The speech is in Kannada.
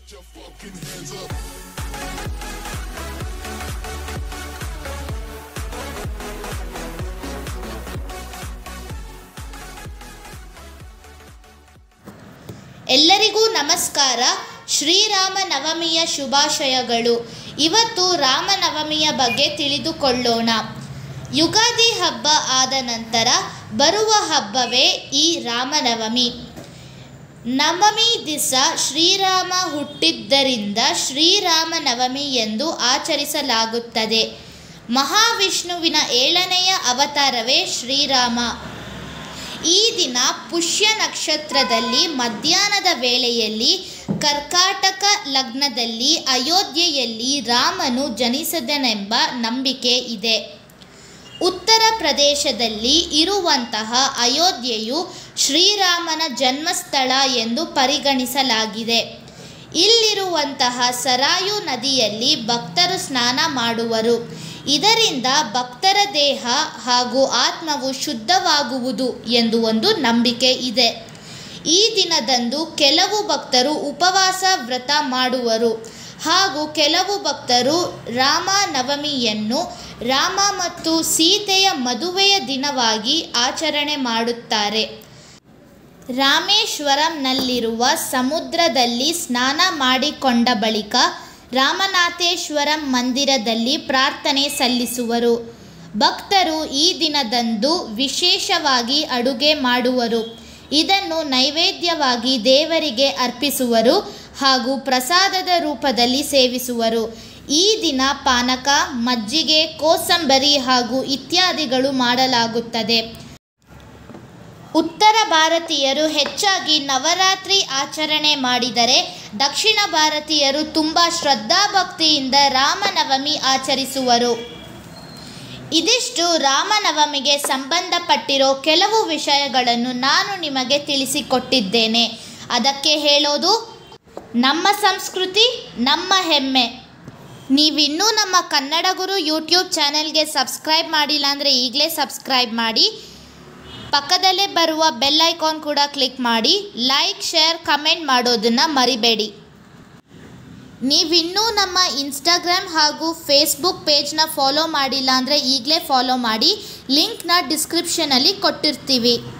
your fucking hands up. ಎಲ್ಲರಿಗೂ ನಮಸ್ಕಾರ ಶ್ರೀರಾಮ ನವಮಿಯ ಶುಭಾಶಯಗಳು ಇವತ್ತು ರಾಮನವಮಿಯ ಬಗ್ಗೆ ತಿಳಿದುಕೊಳ್ಳೋಣ ಯುಗಾದಿ ಹಬ್ಬ ಆದ ನಂತರ ಬರುವ ಹಬ್ಬವೇ ಈ ರಾಮನವಮಿ ನವಮಿ ದಿವಸ ಶ್ರೀರಾಮ ಹುಟ್ಟಿದ್ದರಿಂದ ಶ್ರೀರಾಮ ನವಮಿ ಎಂದು ಆಚರಿಸಲಾಗುತ್ತದೆ ಮಹಾವಿಷ್ಣುವಿನ ಏಳನೆಯ ಅವತಾರವೇ ಶ್ರೀರಾಮ ಈ ದಿನ ಪುಷ್ಯ ನಕ್ಷತ್ರದಲ್ಲಿ ಮಧ್ಯಾಹ್ನದ ವೇಳೆಯಲ್ಲಿ ಕರ್ಕಾಟಕ ಲಗ್ನದಲ್ಲಿ ಅಯೋಧ್ಯೆಯಲ್ಲಿ ರಾಮನು ಜನಿಸಿದನೆಂಬ ನಂಬಿಕೆ ಇದೆ ಉತ್ತರ ಪ್ರದೇಶದಲ್ಲಿ ಇರುವಂತಹ ಅಯೋಧ್ಯೆಯು ಶ್ರೀರಾಮನ ಜನ್ಮಸ್ಥಳ ಎಂದು ಪರಿಗಣಿಸಲಾಗಿದೆ ಇಲ್ಲಿರುವಂತಹ ಸರಾಯು ನದಿಯಲ್ಲಿ ಭಕ್ತರು ಸ್ನಾನ ಮಾಡುವರು ಇದರಿಂದ ಭಕ್ತರ ದೇಹ ಹಾಗೂ ಆತ್ಮವು ಶುದ್ಧವಾಗುವುದು ಎಂದು ಒಂದು ನಂಬಿಕೆ ಇದೆ ಈ ದಿನದಂದು ಕೆಲವು ಭಕ್ತರು ಉಪವಾಸ ವ್ರತ ಮಾಡುವರು ಹಾಗೂ ಕೆಲವು ಭಕ್ತರು ರಾಮನವಮಿಯನ್ನು ರಾಮ ಮತ್ತು ಸೀತೆಯ ಮದುವೆಯ ದಿನವಾಗಿ ಆಚರಣೆ ಮಾಡುತ್ತಾರೆ ರಾಮೇಶ್ವರಂನಲ್ಲಿರುವ ಸಮುದ್ರದಲ್ಲಿ ಸ್ನಾನ ಮಾಡಿಕೊಂಡ ಬಳಿಕ ರಾಮನಾಥೇಶ್ವರಂ ಮಂದಿರದಲ್ಲಿ ಪ್ರಾರ್ಥನೆ ಸಲ್ಲಿಸುವರು ಭಕ್ತರು ಈ ದಿನದಂದು ವಿಶೇಷವಾಗಿ ಅಡುಗೆ ಮಾಡುವರು ಇದನ್ನು ನೈವೇದ್ಯವಾಗಿ ದೇವರಿಗೆ ಅರ್ಪಿಸುವರು ಹಾಗೂ ಪ್ರಸಾದದ ರೂಪದಲ್ಲಿ ಸೇವಿಸುವರು ಈ ದಿನ ಪಾನಕ ಮಜ್ಜಿಗೆ ಕೋಸಂಬರಿ ಹಾಗೂ ಇತ್ಯಾದಿಗಳು ಮಾಡಲಾಗುತ್ತದೆ ಉತ್ತರ ಭಾರತೀಯರು ಹೆಚ್ಚಾಗಿ ನವರಾತ್ರಿ ಆಚರಣೆ ಮಾಡಿದರೆ ದಕ್ಷಿಣ ಭಾರತೀಯರು ತುಂಬ ಶ್ರದ್ಧಾಭಕ್ತಿಯಿಂದ ರಾಮನವಮಿ ಆಚರಿಸುವರು ಇದಿಷ್ಟು ರಾಮನವಮಿಗೆ ಸಂಬಂಧಪಟ್ಟಿರೋ ಕೆಲವು ವಿಷಯಗಳನ್ನು ನಾನು ನಿಮಗೆ ತಿಳಿಸಿಕೊಟ್ಟಿದ್ದೇನೆ ಅದಕ್ಕೆ ಹೇಳೋದು ನಮ್ಮ ಸಂಸ್ಕೃತಿ ನಮ್ಮ ಹೆಮ್ಮೆ ನೀವಿನ್ನೂ ನಮ್ಮ ಕನ್ನಡ ಗುರು ಯೂಟ್ಯೂಬ್ ಚಾನೆಲ್ಗೆ ಸಬ್ಸ್ಕ್ರೈಬ್ ಮಾಡಿಲ್ಲ ಅಂದರೆ ಈಗಲೇ ಸಬ್ಸ್ಕ್ರೈಬ್ ಮಾಡಿ ಪಕ್ಕದಲ್ಲೇ ಬರುವ ಬೆಲ್ ಐಕಾನ್ ಕೂಡ ಕ್ಲಿಕ್ ಮಾಡಿ ಲೈಕ್ ಶೇರ್ ಕಮೆಂಟ್ ಮಾಡೋದನ್ನು ಮರಿಬೇಡಿ ನೀವಿನ್ನೂ ನಮ್ಮ ಇನ್ಸ್ಟಾಗ್ರಾಮ್ ಹಾಗೂ ಫೇಸ್ಬುಕ್ ಪೇಜ್ನ ಫಾಲೋ ಮಾಡಿಲ್ಲ ಅಂದರೆ ಈಗಲೇ ಫಾಲೋ ಮಾಡಿ ಲಿಂಕ್ನ ಡಿಸ್ಕ್ರಿಪ್ಷನಲ್ಲಿ ಕೊಟ್ಟಿರ್ತೀವಿ